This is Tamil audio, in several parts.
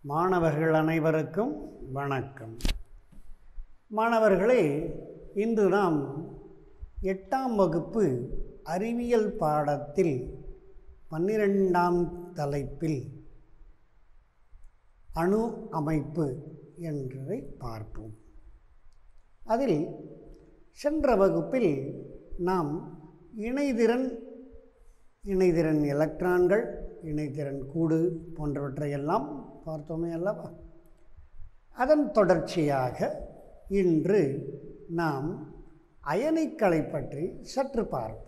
மாணவர்கள் அனைவருக்கும் வணக்கம் மாணவர்களே இன்று நாம் எட்டாம் வகுப்பு அறிவியல் பாடத்தில் பன்னிரெண்டாம் தலைப்பில் அணு அமைப்பு என்பதை பார்ப்போம் அதில் சென்ற வகுப்பில் நாம் இணைதிறன் இணைதிறன் எலக்ட்ரான்கள் இணைதிறன் கூடு போன்றவற்றையெல்லாம் பார்த்தோமே அல்லவா அதன் தொடர்ச்சியாக இன்று நாம் அயனிக்களை பற்றி சற்று பார்ப்போம்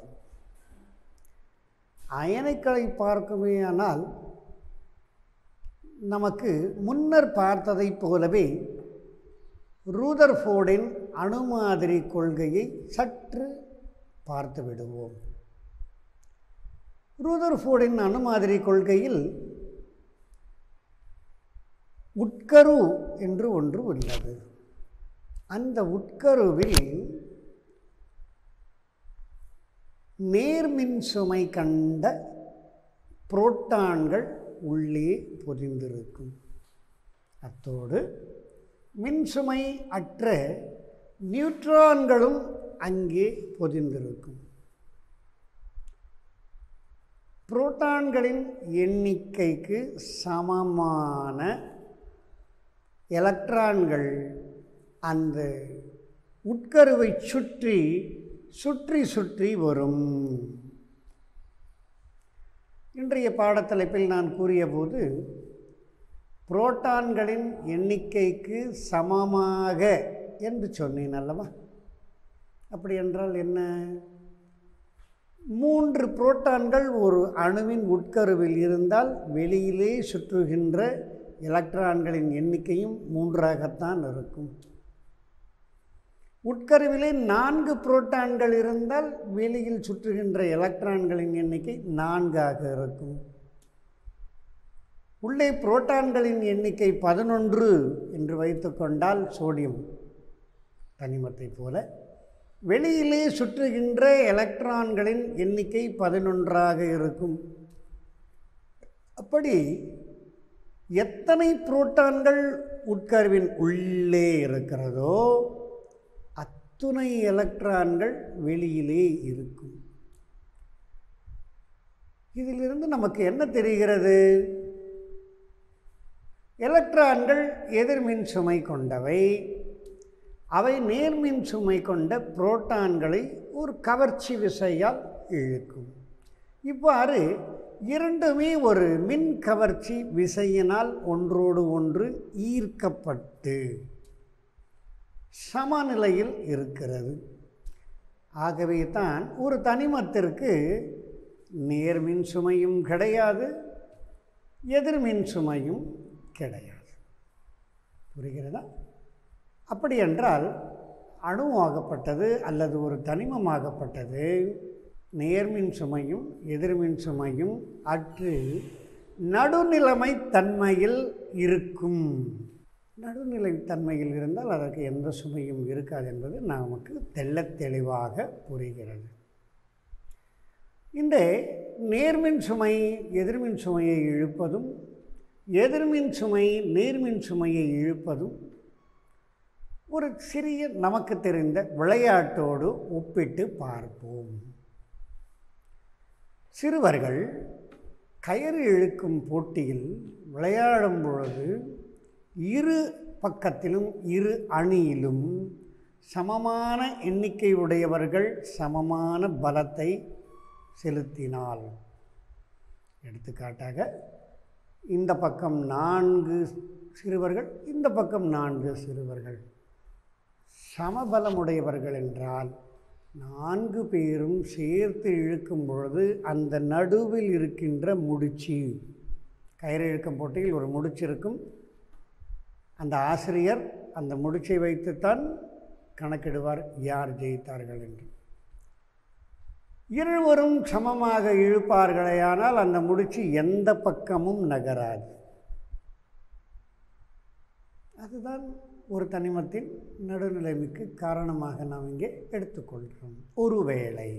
அயனிக்களை பார்க்குமேயானால் நமக்கு முன்னர் பார்த்ததைப் போலவே ரூதர்ஃபோர்டின் அணுமாதிரி கொள்கையை சற்று பார்த்து விடுவோம் ரூதர்ஃபோர்டின் அணுமாதிரி கொள்கையில் உட்கரு என்று ஒன்று உள்ளது அந்த உட்கருவில் நேர்மின் சுமை கண்ட புரோட்டான்கள் உள்ளே பொதிந்திருக்கும் அத்தோடு மின்சுமை அற்ற நியூட்ரான்களும் அங்கே பொதிந்திருக்கும் புரோட்டான்களின் எண்ணிக்கைக்கு சமமான எலக்ட்ரான்கள் அந்த உட்கருவை சுற்றி சுற்றி சுற்றி வரும் இன்றைய பாடத்தலைப்பில் நான் கூறியபோது புரோட்டான்களின் எண்ணிக்கைக்கு சமமாக என்று சொன்னேன் அல்லவா அப்படி என்றால் என்ன மூன்று புரோட்டான்கள் ஒரு அணுவின் உட்கருவில் இருந்தால் வெளியிலே சுற்றுகின்ற எலக்ட்ரான்களின் எண்ணிக்கையும் மூன்றாகத்தான் இருக்கும் உட்கருவிலே நான்கு புரோட்டான்கள் இருந்தால் வெளியில் சுற்றுகின்ற எலக்ட்ரான்களின் எண்ணிக்கை நான்காக இருக்கும் உள்ளே புரோட்டான்களின் எண்ணிக்கை பதினொன்று என்று வைத்துக்கொண்டால் சோடியம் தனிமத்தை போல வெளியிலே சுற்றுகின்ற எலக்ட்ரான்களின் எண்ணிக்கை பதினொன்றாக இருக்கும் அப்படி எத்தனை புரோட்டான்கள் உட்கருவின் உள்ளே இருக்கிறதோ அத்துணை எலக்ட்ரான்கள் வெளியிலே இருக்கும் இதிலிருந்து நமக்கு என்ன தெரிகிறது எலக்ட்ரான்கள் எதிர்மின் சுமை கொண்டவை அவை நேர்மின் சுமை கொண்ட புரோட்டான்களை ஒரு கவர்ச்சி விசையால் இழுக்கும் இவ்வாறு இரண்டுமே ஒரு மின் கவர்ச்சி விசையினால் ஒன்றோடு ஒன்று ஈர்க்கப்பட்டு சமநிலையில் இருக்கிறது ஆகவே தான் ஒரு தனிமத்திற்கு நேர்மின் சுமையும் கிடையாது எதிர்மின் சுமையும் கிடையாது புரிகிறதா அப்படி என்றால் அணுவாகப்பட்டது அல்லது ஒரு தனிமமாகப்பட்டது நேர்மின் சுமையும் எதிர்மின் சுமையும் அற்று நடுநிலைமை தன்மையில் இருக்கும் நடுநிலை தன்மையில் இருந்தால் அதற்கு எந்த சுமையும் இருக்காது என்பது நமக்கு தெள்ளத் தெளிவாக புரிகிறது இந்த நேர்மின் சுமை எதிர்மின் சுமையை இழுப்பதும் எதிர்மின் சுமை நேர்மின் சுமையை இழுப்பதும் ஒரு சிறிய நமக்கு தெரிந்த விளையாட்டோடு ஒப்பிட்டு பார்ப்போம் சிறுவர்கள் கயிறு இழுக்கும் போட்டியில் விளையாடும் பொழுது இரு பக்கத்திலும் இரு அணியிலும் சமமான எண்ணிக்கை உடையவர்கள் சமமான பலத்தை செலுத்தினால் எடுத்துக்காட்டாக இந்த பக்கம் நான்கு சிறுவர்கள் இந்த பக்கம் நான்கு சிறுவர்கள் சமபலமுடையவர்கள் என்றால் நான்கு பேரும் சேர்த்து இழுக்கும் பொழுது அந்த நடுவில் இருக்கின்ற முடிச்சு கயிறு இழுக்கும் போட்டியில் ஒரு முடிச்சு இருக்கும் அந்த ஆசிரியர் அந்த முடிச்சை வைத்துத்தான் கணக்கிடுவார் யார் ஜெயித்தார்கள் என்று இருவரும் சமமாக இழுப்பார்களேயானால் அந்த முடிச்சு எந்த பக்கமும் நகராது அதுதான் ஒரு தனிமத்தின் நடுநிலைமைக்கு காரணமாக நாம் இங்கே எடுத்துக்கொள்கிறோம் ஒருவேளை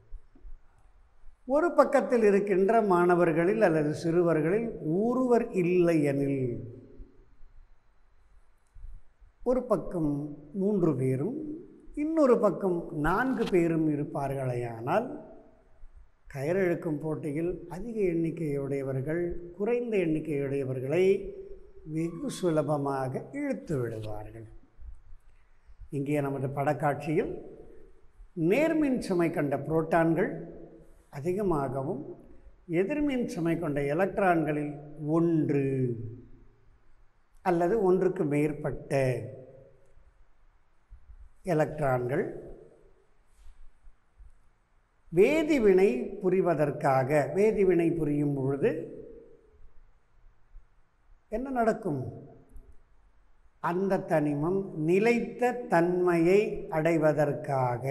ஒரு பக்கத்தில் இருக்கின்ற மாணவர்களில் அல்லது சிறுவர்களில் ஒருவர் இல்லை எனில் ஒரு பக்கம் மூன்று பேரும் இன்னொரு பக்கம் நான்கு பேரும் இருப்பார்களேயானால் கயிறிழுக்கும் போட்டியில் அதிக எண்ணிக்கையுடையவர்கள் குறைந்த எண்ணிக்கையுடையவர்களை வெகு சுலபமாக இழுத்து விடுவார்கள் இங்கே நமது படக்காட்சியில் நேர்மின் சுமை கொண்ட புரோட்டான்கள் அதிகமாகவும் எதிர்மின் சுமை கொண்ட எலக்ட்ரான்களில் ஒன்று அல்லது ஒன்றுக்கு மேற்பட்ட எலக்ட்ரான்கள் வேதிவினை புரிவதற்காக வேதிவினை புரியும் பொழுது என்ன நடக்கும் அந்த தனிமம் நிலைத்த தன்மையை அடைவதற்காக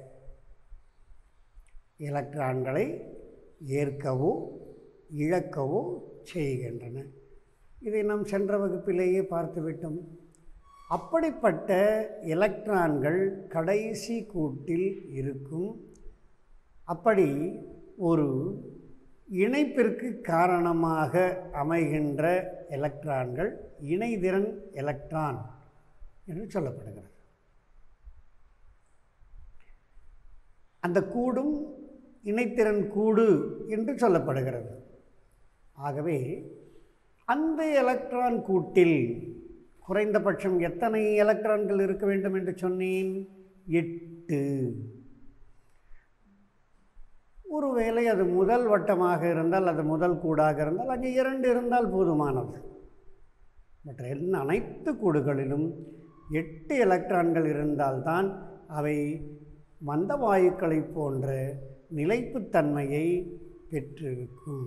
எலக்ட்ரான்களை ஏற்கவோ இழக்கவோ செய்கின்றன இதை நாம் சென்ற வகுப்பிலேயே பார்த்துவிட்டோம் அப்படிப்பட்ட எலக்ட்ரான்கள் கடைசி கூட்டில் இருக்கும் அப்படி ஒரு இணைப்பிற்கு காரணமாக அமைகின்ற எலக்ட்ரான்கள் இணைதிறன் எலக்ட்ரான் என்று சொல்லப்படுகிறது அந்த கூடும் இணைத்திறன் கூடு என்று சொல்லப்படுகிறது ஆகவே அந்த எலக்ட்ரான் கூட்டில் குறைந்தபட்சம் எத்தனை எலக்ட்ரான்கள் இருக்க வேண்டும் என்று சொன்னேன் எட்டு ஒருவேளை அது முதல் வட்டமாக இருந்தால் அது முதல் கூடாக இருந்தால் அங்கே இரண்டு இருந்தால் போதுமானது மற்ற என்ன அனைத்து கூடுகளிலும் எட்டு எலக்ட்ரான்கள் இருந்தால்தான் அவை மந்த வாயுக்களைப் போன்ற நிலைப்புத்தன்மையை பெற்றிருக்கும்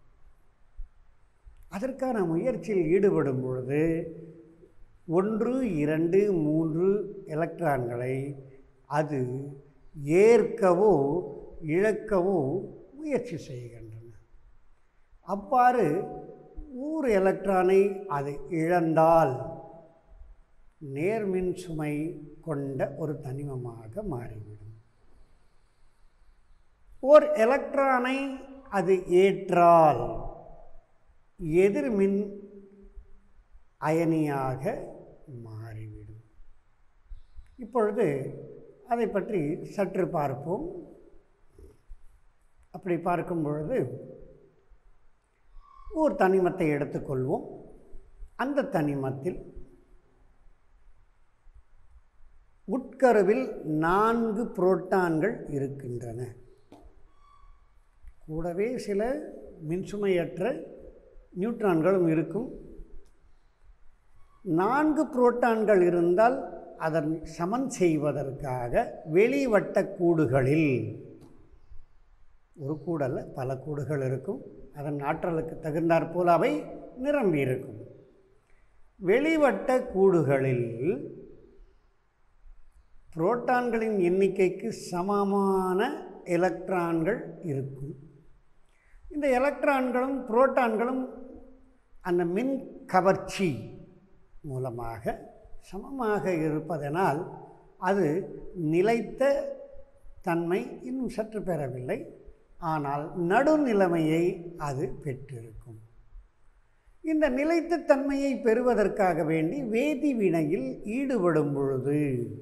அதற்கான முயற்சியில் ஈடுபடும் பொழுது ஒன்று இரண்டு மூன்று எலக்ட்ரான்களை அது ஏற்கவோ இழக்கவோ முயற்சி செய்கின்றன அவ்வாறு ஊர் எலக்ட்ரானை அது இழந்தால் நேர்மின் சுமை கொண்ட ஒரு தனிமமாக மாறிவிடும் ஓர் எலக்ட்ரானை அது ஏற்றால் எதிர்மின் அயனியாக மாறிவிடும் இப்பொழுது அதை பற்றி சற்று பார்ப்போம் அப்படி பார்க்கும் பொழுது ஒரு தனிமத்தை எடுத்துக்கொள்வோம் அந்த தனிமத்தில் உட்கருவில் நான்கு புரோட்டான்கள் இருக்கின்றன கூடவே சில மின்சுமையற்ற நியூட்ரான்களும் இருக்கும் நான்கு புரோட்டான்கள் இருந்தால் அதன் சமன் செய்வதற்காக வெளிவட்ட கூடுகளில் ஒரு கூடல்ல பல கூடுகள் இருக்கும் அதன் ஆற்றலுக்கு தகுந்தாற்போல் அவை நிரம்பி இருக்கும் வெளிவட்ட கூடுகளில் புரோட்டான்களின் எண்ணிக்கைக்கு சமமான எலக்ட்ரான்கள் இருக்கும் இந்த எலக்ட்ரான்களும் புரோட்டான்களும் அந்த மின் கவர்ச்சி மூலமாக சமமாக இருப்பதனால் அது நிலைத்த தன்மை இன்னும் சற்று பெறவில்லை ஆனால் நடுநிலைமையை அது பெற்றிருக்கும் இந்த நிலைத்த தன்மையை பெறுவதற்காக வேண்டி வேதி வினையில் ஈடுபடும் பொழுது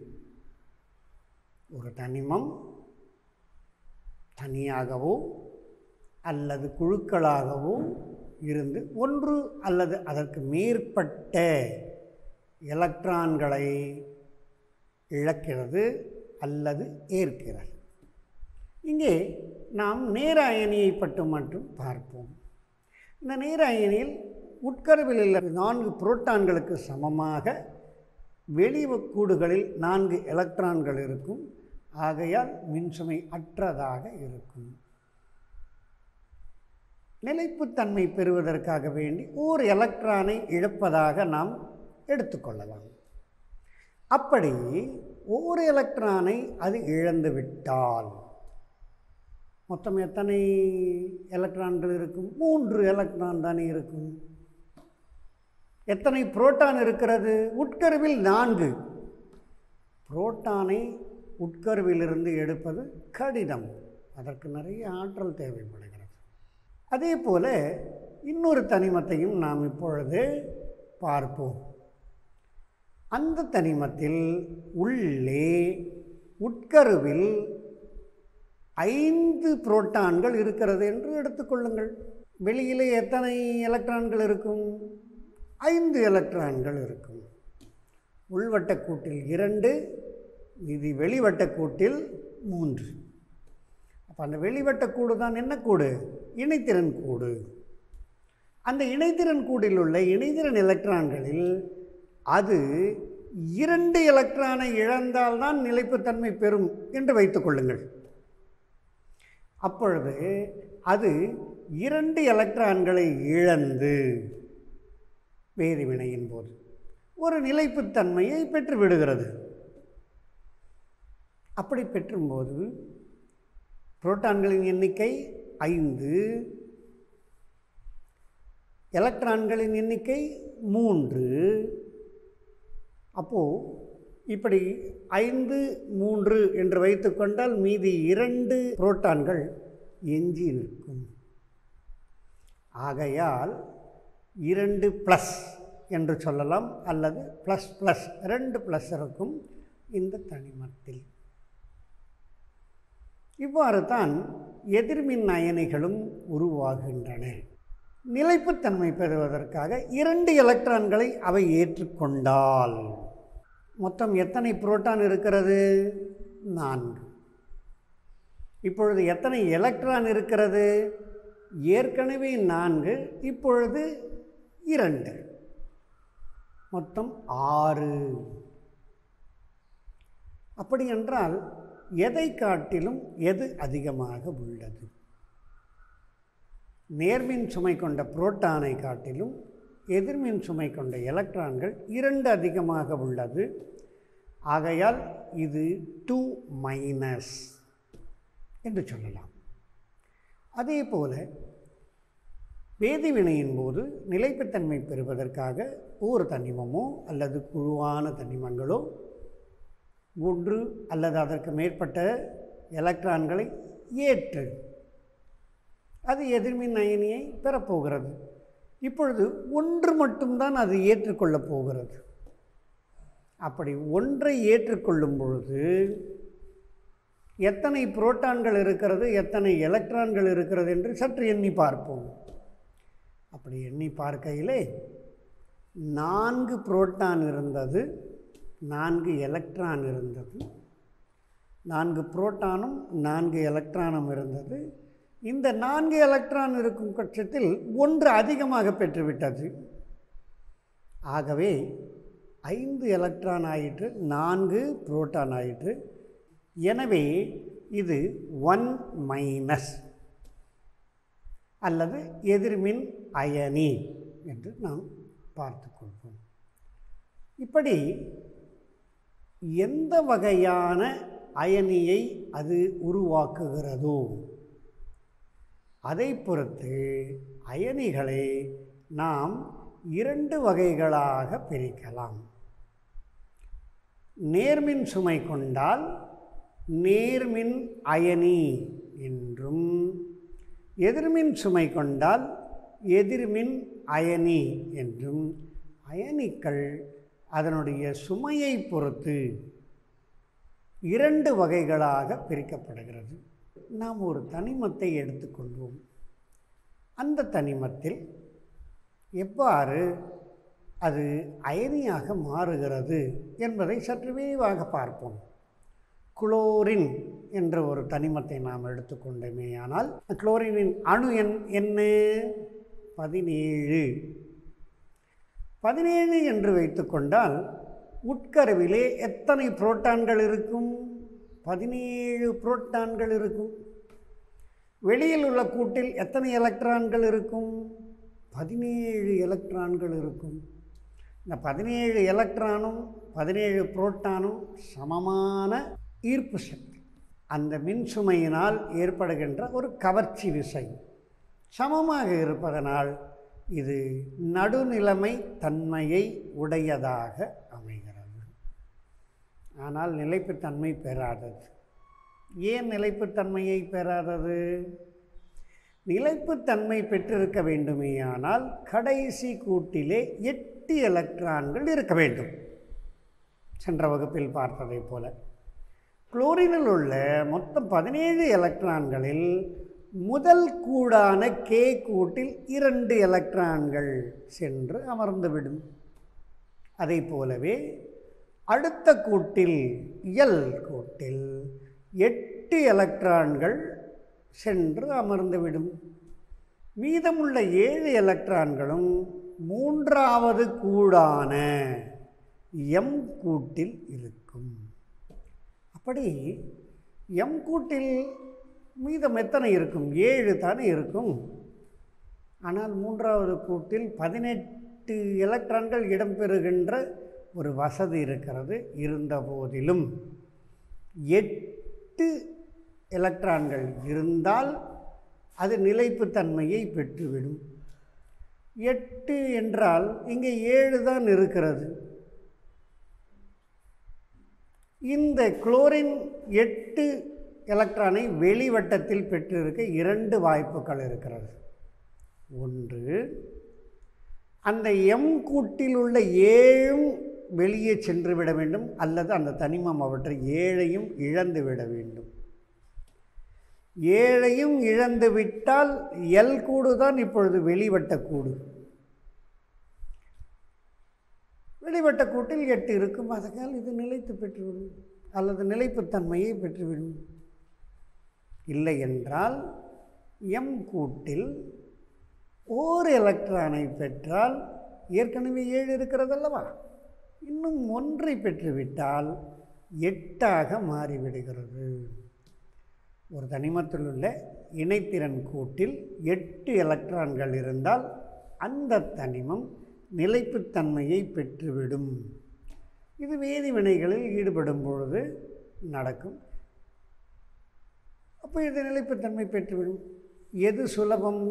ஒரு தனிமம் தனியாகவோ அல்லது குழுக்களாகவோ இருந்து ஒன்று அல்லது அதற்கு மேற்பட்ட எலக்ட்ரான்களை இழக்கிறது அல்லது ஏற்கிறது இங்கே நாம் நேர அயனியை பட்டு மட்டும் பார்ப்போம் இந்த நேர அயனியில் உட்கருவில் உள்ள நான்கு புரோட்டான்களுக்கு சமமாக வெளிக்கூடுகளில் நான்கு எலக்ட்ரான்கள் இருக்கும் ஆகையால் மின்சுமை அற்றதாக இருக்கும் நிலைப்புத்தன்மை பெறுவதற்காக வேண்டி ஓர் எலக்ட்ரானை இழப்பதாக நாம் எடுத்துக்கொள்ளலாம் அப்படி ஒவ்வொரு எலக்ட்ரானை அது இழந்து விட்டால் மொத்தம் எத்தனை எலக்ட்ரான்கள் இருக்கும் மூன்று எலக்ட்ரான் தானே இருக்கும் எத்தனை புரோட்டான் இருக்கிறது உட்கருவில் நான்கு புரோட்டானை உட்கருவிலிருந்து எடுப்பது கடினம் அதற்கு நிறைய ஆற்றல் தேவைப்படுகிறது அதே போல இன்னொரு தனிமத்தையும் நாம் இப்பொழுது பார்ப்போம் அந்த தனிமத்தில் உள்ளே உட்கருவில் ஐந்து புரோட்டான்கள் இருக்கிறது என்று எடுத்துக்கொள்ளுங்கள் வெளியிலே எத்தனை எலக்ட்ரான்கள் இருக்கும் ஐந்து எலக்ட்ரான்கள் இருக்கும் உள்வட்டக்கூட்டில் இரண்டு இது வெளிவட்டக்கூட்டில் மூன்று அப்போ அந்த வெளிவட்டக்கூடு தான் என்ன கூடு இணைத்திறன் கூடு அந்த இணைத்திறன் கூடில் உள்ள இணைத்திறன் எலக்ட்ரான்களில் அது இரண்டு எலக்ட்ரானை இழந்தால்தான் நிலைப்புத்தன்மை பெறும் என்று வைத்துக்கொள்ளுங்கள் அப்பொழுது அது இரண்டு எலக்ட்ரான்களை இழந்து வேதிவினையின் போது ஒரு நிலைப்புத்தன்மையை பெற்று விடுகிறது அப்படி பெற்றும்போது புரோட்டான்களின் எண்ணிக்கை ஐந்து எலக்ட்ரான்களின் எண்ணிக்கை மூன்று அப்போது இப்படி ஐந்து மூன்று என்று வைத்துக்கொண்டால் மீதி இரண்டு புரோட்டான்கள் எஞ்சி நிற்கும் ஆகையால் இரண்டு ப்ளஸ் என்று சொல்லலாம் அல்லது ப்ளஸ் ப்ளஸ் ரெண்டு ப்ளஸ் இருக்கும் இந்த தனிமத்தில் இவ்வாறு தான் எதிர்மின் அயனிகளும் உருவாகின்றன நிலைப்புத்தன்மை பெறுவதற்காக இரண்டு எலக்ட்ரான்களை அவை ஏற்றுக்கொண்டால் மொத்தம் எத்தனை புரோட்டான் இருக்கிறது நான்கு இப்பொழுது எத்தனை எலக்ட்ரான் இருக்கிறது ஏற்கனவே நான்கு இப்பொழுது இரண்டு மொத்தம் ஆறு அப்படி என்றால் எதை காட்டிலும் எது அதிகமாக உள்ளது நேர்மின் சுமை கொண்ட புரோட்டானை காட்டிலும் எதிர்மின் சுமை கொண்ட எலக்ட்ரான்கள் இரண்டு அதிகமாக உள்ளது ஆகையால் இது டூ மைனஸ் என்று சொல்லலாம் அதே போல வேதிவினையின் போது நிலைப்புத்தன்மை பெறுவதற்காக ஒரு தனிமமோ அல்லது குழுவான தனிமங்களோ ஒன்று அல்லது அதற்கு மேற்பட்ட எலக்ட்ரான்களை ஏற்று அது எதிர்மின் அயனியை பெறப்போகிறது இப்பொழுது ஒன்று மட்டும்தான் அது ஏற்றுக்கொள்ளப் போகிறது அப்படி ஒன்றை ஏற்றுக்கொள்ளும் பொழுது எத்தனை புரோட்டான்கள் இருக்கிறது எத்தனை எலக்ட்ரான்கள் இருக்கிறது என்று சற்று எண்ணி பார்ப்போம் அப்படி எண்ணி பார்க்கையிலே நான்கு புரோட்டான் இருந்தது நான்கு எலக்ட்ரான் இருந்தது நான்கு புரோட்டானும் நான்கு எலக்ட்ரானும் இருந்தது இந்த நான்கு எலக்ட்ரான் இருக்கும் பட்சத்தில் ஒன்று அதிகமாக பெற்றுவிட்டது ஆகவே ஐந்து எலக்ட்ரான் ஆயிற்று நான்கு புரோட்டான் ஆயிற்று எனவே இது ஒன் மைனஸ் அல்லது எதிர்மின் அயனி என்று நாம் பார்த்துக்கொள்வோம் இப்படி எந்த வகையான அயனியை அது உருவாக்குகிறதோ அதை பொறுத்து அயனிகளை நாம் இரண்டு வகைகளாக பிரிக்கலாம் நேர்மின் சுமை கொண்டால் நேர்மின் அயனி என்றும் எதிர்மின் சுமை கொண்டால் எதிர்மின் அயனி என்றும் அயனிக்கள் அதனுடைய சுமையை பொறுத்து இரண்டு வகைகளாக பிரிக்கப்படுகிறது நாம் ஒரு தனிமத்தை எடுத்துக்கொள்வோம் அந்த தனிமத்தில் எவ்வாறு அது அயனியாக மாறுகிறது என்பதை சற்று விரிவாக பார்ப்போம் குளோரின் என்ற ஒரு தனிமத்தை நாம் எடுத்துக்கொண்டோமேயானால் குளோரினின் அணு எண் என்ன பதினேழு பதினேழு என்று வைத்துக்கொண்டால் உட்கருவிலே எத்தனை புரோட்டான்கள் இருக்கும் பதினேழு புரோட்டான்கள் இருக்கும் வெளியில் உள்ள கூட்டில் எத்தனை எலக்ட்ரான்கள் இருக்கும் பதினேழு எலக்ட்ரான்கள் இருக்கும் இந்த பதினேழு எலக்ட்ரானும் பதினேழு புரோட்டானும் சமமான ஈர்ப்பு சக்தி அந்த மின்சுமையினால் ஏற்படுகின்ற ஒரு கவர்ச்சி விசை சமமாக இருப்பதனால் இது நடுநிலைமை தன்மையை உடையதாக அமைகிறது ஆனால் நிலைப்புத்தன்மை பெறாதது ஏன் நிலைப்புத்தன்மையை பெறாதது நிலைப்புத்தன்மை பெற்றிருக்க வேண்டுமேயானால் கடைசி கூட்டிலே எட்டு எலக்ட்ரான்கள் இருக்க வேண்டும் சென்ற வகுப்பில் பார்த்ததைப் போல குளோரினில் உள்ள மொத்தம் பதினேழு எலக்ட்ரான்களில் முதல் கூடான கே கூட்டில் இரண்டு எலக்ட்ரான்கள் சென்று அமர்ந்துவிடும் அதை போலவே அடுத்த கூட்டில் இயல் கூட்டில் எட்டு எலக்ட்ரான்கள் சென்று அமர்ந்துவிடும் மீதமுள்ள ஏழு எலக்ட்ரான்களும் மூன்றாவது கூடான எம் கூட்டில் இருக்கும் அப்படி எம் கூட்டில் மீதம் எத்தனை இருக்கும் ஏழு தானே இருக்கும் ஆனால் மூன்றாவது கூட்டில் பதினெட்டு எலக்ட்ரான்கள் இடம்பெறுகின்ற ஒரு வசதி இருக்கிறது இருந்த போதிலும் எட்டு எலக்ட்ரான்கள் இருந்தால் அது நிலைப்புத்தன்மையை பெற்றுவிடும் எட்டு என்றால் இங்கே ஏழு தான் இருக்கிறது இந்த குளோரின் எட்டு எலக்ட்ரானை வெளிவட்டத்தில் பெற்றிருக்க இரண்டு வாய்ப்புகள் இருக்கிறது ஒன்று அந்த எம் கூட்டில் உள்ள ஏழும் வெளியே சென்று விட வேண்டும் அல்லது அந்த தனிமம் அவற்றை ஏழையும் இழந்து விட வேண்டும் ஏழையும் இழந்து விட்டால் எல் கூடு தான் இப்பொழுது வெளிவட்ட கூடு வெளிவட்ட கூட்டில் எட்டு இருக்கும் அதனால் இது நிலைத்து பெற்றுவிடும் அல்லது நிலைப்புத்தன்மையை பெற்றுவிடும் இல்லை என்றால் எம் கூட்டில் ஓர் எலக்ட்ரானை பெற்றால் ஏற்கனவே ஏழு இருக்கிறதல்லவா இன்னும் ஒன்றை பெற்றுவிட்டால் எட்டாக மாறிவிடுகிறது ஒரு தனிமத்தில் உள்ள இணைத்திறன் கூட்டில் எட்டு எலக்ட்ரான்கள் இருந்தால் அந்த தனிமம் நிலைப்புத்தன்மையை பெற்றுவிடும் இது வேதி வினைகளில் ஈடுபடும் பொழுது நடக்கும் அப்போ இது நிலைப்புத்தன்மை பெற்றுவிடும் எது சுலபம்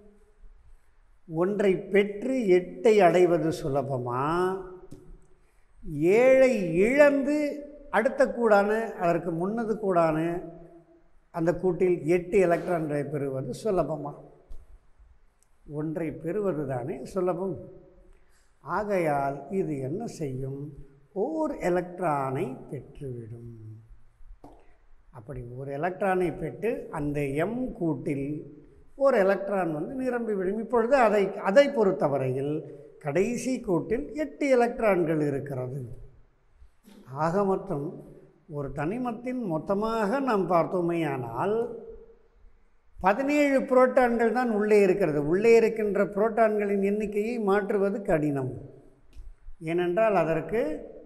ஒன்றை பெற்று எட்டை அடைவது சுலபமா ஏழை இழந்து அடுத்த கூடான அதற்கு முன்னது கூடான அந்த கூட்டில் எட்டு எலக்ட்ரான்களை பெறுவது சுலபமா ஒன்றை பெறுவது தானே சுலபம் ஆகையால் இது என்ன செய்யும் ஓர் எலக்ட்ரானை பெற்றுவிடும் அப்படி ஒரு எலக்ட்ரானை பெற்று அந்த எம் கூட்டில் ஒரு எலக்ட்ரான் வந்து நிரம்பிவிடும் இப்பொழுது அதை அதை பொறுத்தவரையில் கடைசி கூட்டில் எட்டு எலக்ட்ரான்கள் இருக்கிறது ஆக மொத்தம் ஒரு தனிமத்தின் மொத்தமாக நாம் பார்த்தோமேயானால் பதினேழு புரோட்டான்கள் தான் உள்ளே இருக்கிறது உள்ளே இருக்கின்ற புரோட்டான்களின் எண்ணிக்கையை மாற்றுவது கடினம் ஏனென்றால் அதற்கு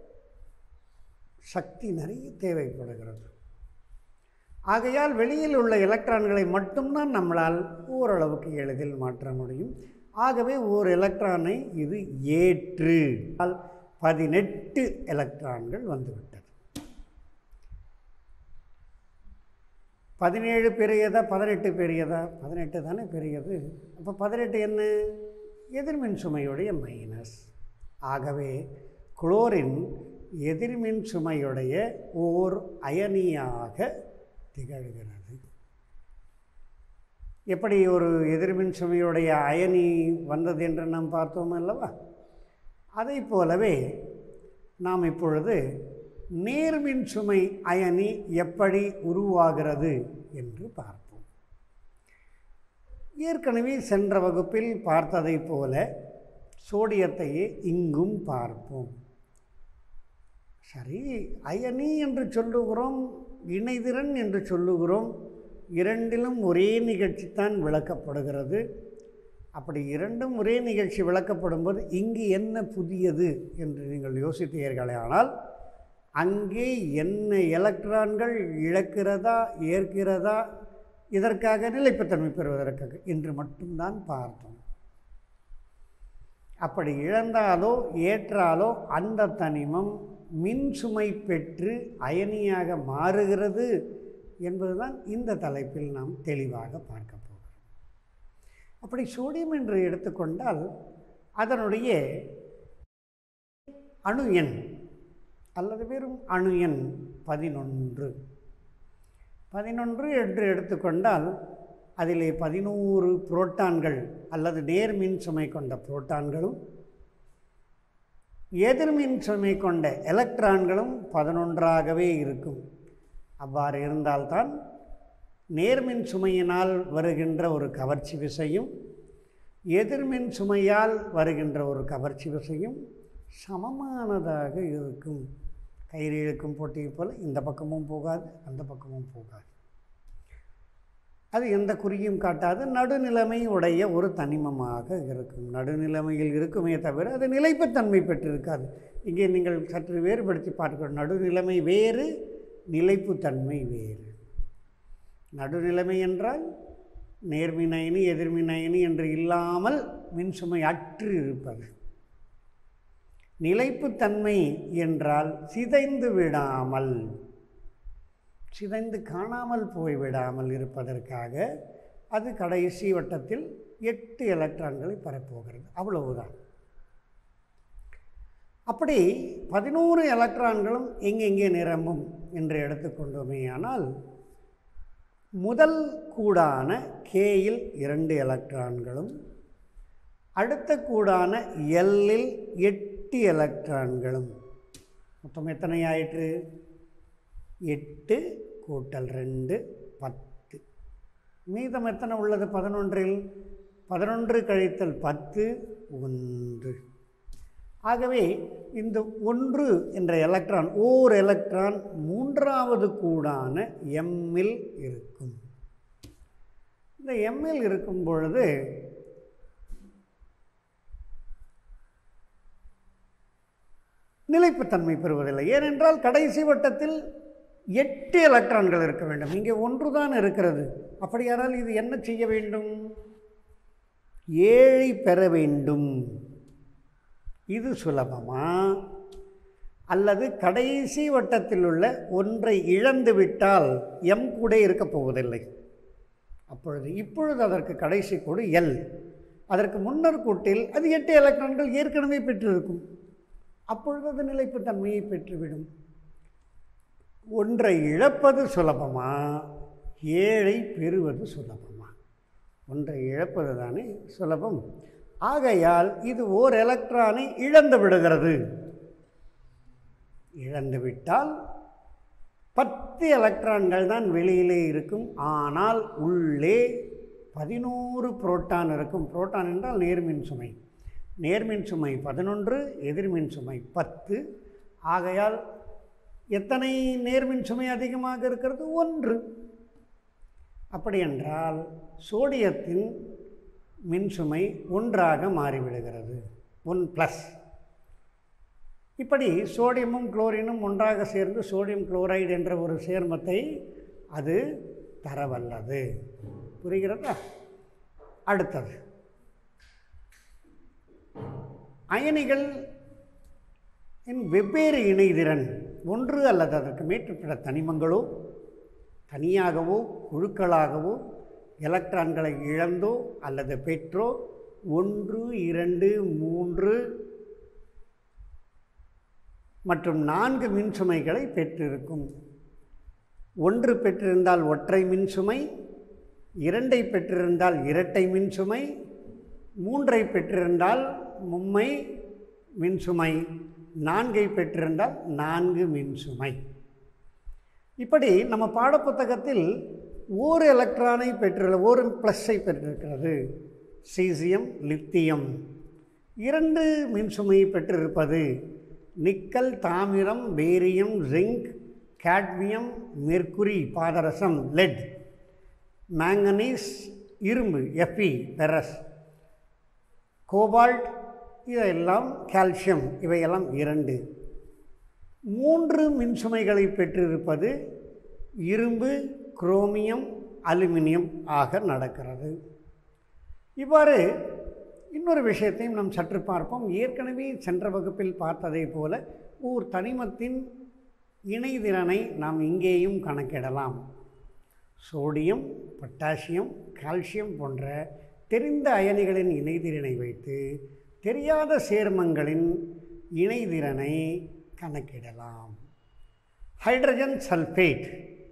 சக்தி நிறைய தேவைப்படுகிறது ஆகையால் வெளியில் உள்ள எலக்ட்ரான்களை மட்டும்தான் நம்மளால் ஓரளவுக்கு எளிதில் மாற்ற முடியும் ஆகவே ஓர் எலக்ட்ரானை இது ஏற்று பதினெட்டு எலக்ட்ரான்கள் வந்துவிட்டது பதினேழு பெரியதா பதினெட்டு பெரியதா பதினெட்டு தானே பெரியது அப்போ பதினெட்டு என்ன எதிர்மின் சுமையுடைய மைனஸ் ஆகவே குளோரின் எதிர்மின் சுமையுடைய ஓர் அயனியாக திகழ்கிறது எப்படி ஒரு எதிர்மின் சுமையுடைய அயனி வந்தது என்று நாம் பார்த்தோம் அல்லவா அதை போலவே நாம் இப்பொழுது நேர்மின் சுமை அயனி எப்படி உருவாகிறது என்று பார்ப்போம் ஏற்கனவே சென்ற வகுப்பில் பார்த்ததைப் போல சோடியத்தையே இங்கும் பார்ப்போம் சரி அயனி என்று சொல்லுகிறோம் இணைதிறன் என்று சொல்லுகிறோம் இரண்டிலும் ஒரே நிகழ்ச்சி தான் விளக்கப்படுகிறது அப்படி இரண்டும் ஒரே நிகழ்ச்சி விளக்கப்படும்போது இங்கு என்ன புதியது என்று நீங்கள் யோசித்தீர்களே ஆனால் அங்கே என்ன எலக்ட்ரான்கள் இழக்கிறதா ஏற்கிறதா இதற்காக நிலைப்புத்தன்மை பெறுவதற்காக என்று மட்டும்தான் பார்த்தோம் அப்படி இழந்தாலோ ஏற்றாலோ அந்த தனிமம் மின் சுமை பெற்று அயனியாக மாறுகிறது என்பதுதான் இந்த தலைப்பில் நாம் தெளிவாக பார்க்க போகிறோம் அப்படி சோடியம் என்று எடுத்துக்கொண்டால் அதனுடைய அணு எண் அல்லது வெறும் அணு எண் பதினொன்று பதினொன்று என்று எடுத்துக்கொண்டால் அதிலே பதினோரு புரோட்டான்கள் அல்லது நேர்மின் சுமை கொண்ட புரோட்டான்களும் எதிர்மின் சுமை கொண்ட எலக்ட்ரான்களும் பதினொன்றாகவே இருக்கும் அவ்வாறு இருந்தால்தான் நேர்மின் சுமையினால் வருகின்ற ஒரு கவர்ச்சி விசையும் எதிர்மின் சுமையால் வருகின்ற ஒரு கவர்ச்சி விசையும் சமமானதாக இருக்கும் கயிறு இழுக்கும் போட்டியை போல் இந்த பக்கமும் போகாது அந்த பக்கமும் போகாது அது எந்த குறியும் காட்டாது நடுநிலைமை உடைய ஒரு தனிமமாக இருக்கும் நடுநிலைமையில் இருக்குமே தவிர அது நிலைப்புத்தன்மை பெற்றிருக்காது இங்கே நீங்கள் சற்று வேறுபடுத்தி பார்க்கணும் நடுநிலைமை வேறு நிலைப்புத்தன்மை வேறு நடுநிலைமை என்றால் நேர்மினைனி எதிர்மினைனி என்று இல்லாமல் மின்சுமை அற்று இருப்பது நிலைப்புத்தன்மை என்றால் சிதைந்து விடாமல் சிதைந்து காணாமல் போய்விடாமல் இருப்பதற்காக அது கடைசி வட்டத்தில் எட்டு எலக்ட்ரான்களை பெறப்போகிறது அவ்வளவுதான் அப்படி பதினோரு எலக்ட்ரான்களும் எங்கெங்கே நிரம்பும் என்று எடுத்துக்கொண்டோமே ஆனால் முதல் கூடான கேயில் இரண்டு எலக்ட்ரான்களும் அடுத்த கூடான எல்லில் எட்டு எலக்ட்ரான்களும் மொத்தம் எத்தனை ஆயிற்று எட்டு கூட்டல் ரெண்டு பத்து மீதம் எத்தனை உள்ளது பதினொன்றில் பதினொன்று கழித்தல் பத்து ஒன்று ஆகவே இந்த ஒன்று என்ற எலக்ட்ரான் ஓர் எலக்ட்ரான் மூன்றாவது கூடான எம்மில் இருக்கும் இந்த எம்மில் இருக்கும் பொழுது நிலைப்புத்தன்மை பெறுவதில்லை ஏனென்றால் கடைசி வட்டத்தில் எட்டு எலக்ட்ரான்கள் இருக்க வேண்டும் இங்கே ஒன்று தான் இருக்கிறது அப்படியானால் இது என்ன செய்ய வேண்டும் ஏழை பெற வேண்டும் இது சுலபமா அல்லது கடைசி வட்டத்தில் உள்ள ஒன்றை இழந்து விட்டால் எம் கூட இருக்கப் போவதில்லை அப்பொழுது இப்பொழுது அதற்கு கடைசி கூடு எல் அதற்கு முன்னர் கூட்டில் அது எட்டு எலக்ட்ரான்கள் ஏற்கனவே பெற்றிருக்கும் அப்பொழுது அது நிலைப்புத்தன்மையை பெற்றுவிடும் ஒன்றை இழப்பது சுலபமா ஏழை பெறுவது சுலபமா ஒன்றை இழப்பது தானே சுலபம் ஆகையால் இது ஓர் எலக்ட்ரானை இழந்து விடுகிறது இழந்து விட்டால் பத்து எலக்ட்ரான்கள் தான் வெளியிலே இருக்கும் ஆனால் உள்ளே பதினோரு புரோட்டான் இருக்கும் புரோட்டான் என்றால் நேர்மின் சுமை நேர்மின் சுமை பதினொன்று எதிர்மின் சுமை பத்து ஆகையால் எத்தனை நேர்மின் சுமை அதிகமாக இருக்கிறது ஒன்று அப்படி என்றால் சோடியத்தின் மின்சுமை ஒன்றாக மாறிவிடுகிறது ஒன் ப்ளஸ் இப்படி சோடியமும் குளோரினும் ஒன்றாக சேர்ந்து சோடியம் குளோரைடு என்ற ஒரு சேர்மத்தை அது தரவல்லது புரிகிறதா அடுத்தது அயனிகள் இன் வெவ்வேறு இணைதிறன் ஒன்று அல்லது அதற்கு மேற்பட்ட தனிமங்களோ தனியாகவோ குழுக்களாகவோ எலக்ட்ரான்களை இழந்தோ அல்லது பெற்றோ ஒன்று இரண்டு மூன்று மற்றும் நான்கு மின்சுமைகளை பெற்றிருக்கும் ஒன்று பெற்றிருந்தால் ஒற்றை மின்சுமை இரண்டை பெற்றிருந்தால் இரட்டை மின்சுமை மூன்றை பெற்றிருந்தால் மும்மை மின்சுமை நான்கை பெற்றிருந்தால் நான்கு மின்சுமை இப்படி நம்ம பாடப்புத்தகத்தில் ஓர் எலக்ட்ரானை பெற்றுள்ள ஒரு ப்ளஸ்ஸை பெற்றிருக்கிறது சீசியம் லித்தியம் இரண்டு மின்சுமையை பெற்றிருப்பது நிக்கல் தாமிரம் பேரியம் ஜிங்க் கேட்மியம் மெர்க்குரி பாதரசம் லெட் மேங்கனீஸ் இரும்பு எஃபி பெரஸ் கோபால்ட் இதெல்லாம் கால்சியம் இவையெல்லாம் இரண்டு மூன்று மின்சுமைகளை பெற்றிருப்பது இரும்பு குரோமியம் அலுமினியம் ஆக நடக்கிறது இவ்வாறு இன்னொரு விஷயத்தையும் நாம் சற்று பார்ப்போம் ஏற்கனவே சென்ற வகுப்பில் பார்த்ததை போல ஓர் தனிமத்தின் இணைதிறனை நாம் இங்கேயும் கணக்கிடலாம் சோடியம் பொட்டாசியம் கால்சியம் போன்ற தெரிந்த அயனிகளின் இணைதிறனை வைத்து தெரியாத சேர்மங்களின் இணைதிறனை கணக்கிடலாம் ஹைட்ரஜன் சல்ஃபேட்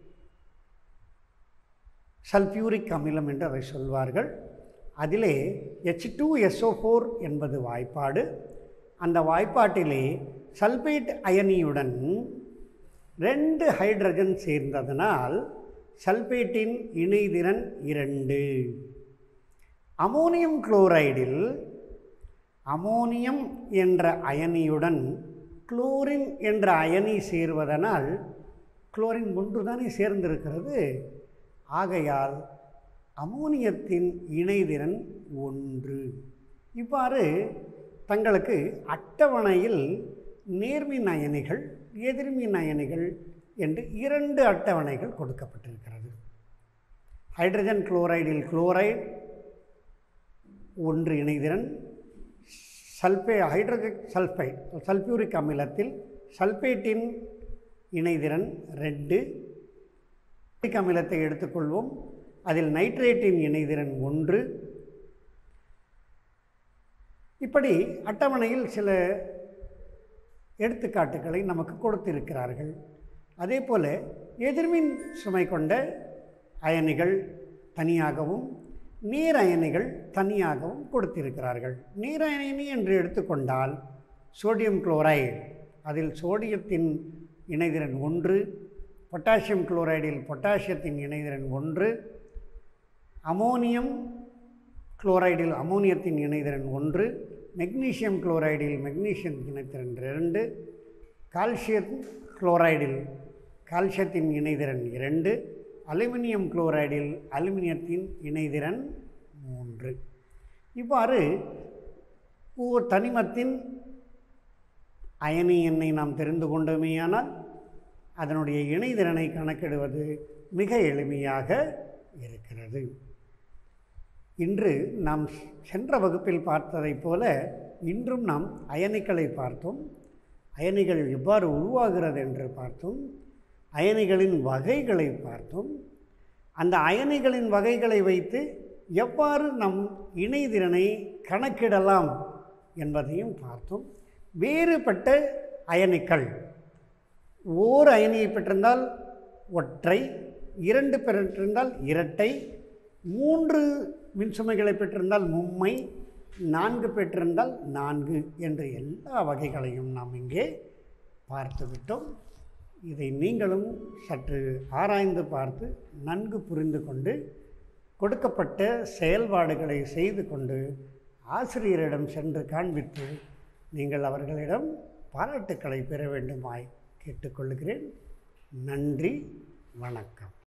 சல்ஃபியூரிக் அமிலம் என்று அதை சொல்வார்கள் அதிலே எச் டூ எஸ்ஓ ஃபோர் என்பது வாய்ப்பாடு அந்த வாய்ப்பாட்டிலே சல்பேட் அயனியுடன் ரெண்டு ஹைட்ரஜன் சேர்ந்ததனால் சல்பேட்டின் இணைதிறன் இரண்டு அமோனியம் குளோரைடில் அமோனியம் என்ற அயனியுடன் குளோரின் என்ற அயனி சேர்வதனால் குளோரின் ஒன்று தானே சேர்ந்திருக்கிறது ஆகையால் அமோனியத்தின் இணைதிறன் ஒன்று இவ்வாறு தங்களுக்கு அட்டவணையில் நேர்மின் அயனிகள் எதிர்மின் அயனிகள் என்று இரண்டு அட்டவணைகள் கொடுக்கப்பட்டிருக்கிறது ஹைட்ரஜன் குளோரைடில் குளோரைடு ஒன்று இணைதிறன் சல்பே ஹைட்ரஜன் சல்ஃபைட் சல்ஃபியூரிக் அமிலத்தில் சல்பேட்டின் இணைதிறன் ரெண்டு சல்ஃபியூரிக் அமிலத்தை எடுத்துக்கொள்வோம் அதில் நைட்ரேட்டின் இணைதிறன் ஒன்று இப்படி அட்டவணையில் சில எடுத்துக்காட்டுகளை நமக்கு கொடுத்திருக்கிறார்கள் அதே போல் எதிர்மின் சுமை கொண்ட அயனிகள் தனியாகவும் நீர் அயனிகள் தனியாகவும் கொடுத்திருக்கிறார்கள் நீர் அயனி என்று எடுத்துக்கொண்டால் சோடியம் குளோரைடு அதில் சோடியத்தின் இணைதிறன் ஒன்று பொட்டாசியம் குளோரைடில் பொட்டாசியத்தின் இணைதிறன் ஒன்று அமோனியம் குளோரைடில் அமோனியத்தின் இணைதிறன் ஒன்று மெக்னீசியம் குளோரைடில் மெக்னீசியம் இணைதிறன் ரெண்டு கால்சியம் குளோரைடில் கால்சியத்தின் இணைதிறன் இரண்டு அலுமினியம் குளோரைடில் அலுமினியத்தின் இணைதிறன் மூன்று இவ்வாறு ஒவ்வொரு தனிமத்தின் அயனி எண்ணை நாம் தெரிந்து கொண்டோமேயானால் அதனுடைய இணைதிறனை கணக்கிடுவது மிக எளிமையாக இருக்கிறது இன்று நாம் சென்ற வகுப்பில் பார்த்ததைப் போல இன்றும் நாம் அயனிகளை பார்த்தோம் அயனிகள் எவ்வாறு உருவாகிறது என்று பார்த்தோம் அயனிகளின் வகைகளை பார்த்தோம் அந்த அயனிகளின் வகைகளை வைத்து எவ்வாறு நம் இணைதிறனை கணக்கிடலாம் என்பதையும் பார்த்தோம் வேறுபட்ட அயனிகள் ஓர் அயனியை பெற்றிருந்தால் ஒற்றை இரண்டு பெற்றிருந்தால் இரட்டை மூன்று மின்சுமைகளை பெற்றிருந்தால் மும்மை நான்கு பெற்றிருந்தால் நான்கு என்ற எல்லா வகைகளையும் நாம் இங்கே பார்த்துவிட்டோம் இதை நீங்களும் சற்று ஆராய்ந்து பார்த்து நன்கு புரிந்து கொண்டு கொடுக்கப்பட்ட செயல்பாடுகளை செய்து கொண்டு ஆசிரியரிடம் சென்று காண்பித்து நீங்கள் அவர்களிடம் பாராட்டுக்களை பெற வேண்டுமாய் கேட்டுக்கொள்கிறேன் நன்றி வணக்கம்